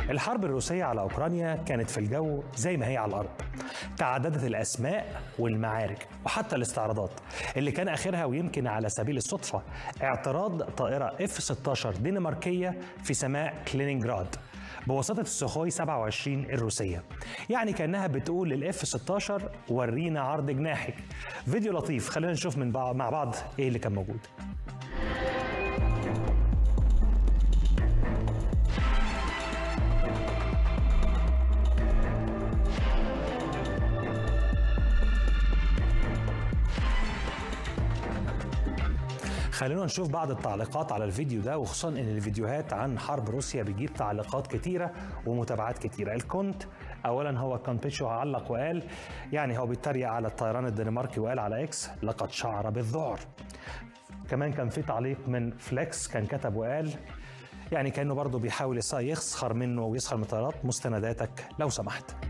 الحرب الروسية على أوكرانيا كانت في الجو زي ما هي على الأرض تعددت الأسماء والمعارك وحتى الاستعراضات اللي كان آخرها ويمكن على سبيل الصدفة اعتراض طائرة F-16 دنماركية في سماء كلينينجراد بواسطة السخوي 27 الروسية يعني كأنها بتقول للإف 16 ورينا عرض جناحك فيديو لطيف خلينا نشوف من بعض مع بعض إيه اللي كان موجود خلينا نشوف بعض التعليقات على الفيديو ده وخصوصا ان الفيديوهات عن حرب روسيا بيجيب تعليقات كتيره ومتابعات كتيره الكونت اولا هو كان بيتشو علق وقال يعني هو بيتريق على الطيران الدنماركي وقال على اكس لقد شعر بالذعر كمان كان في تعليق من فليكس كان كتب وقال يعني كانه برضه بيحاول يسخر منه ويسخر من الطيارات مستنداتك لو سمحت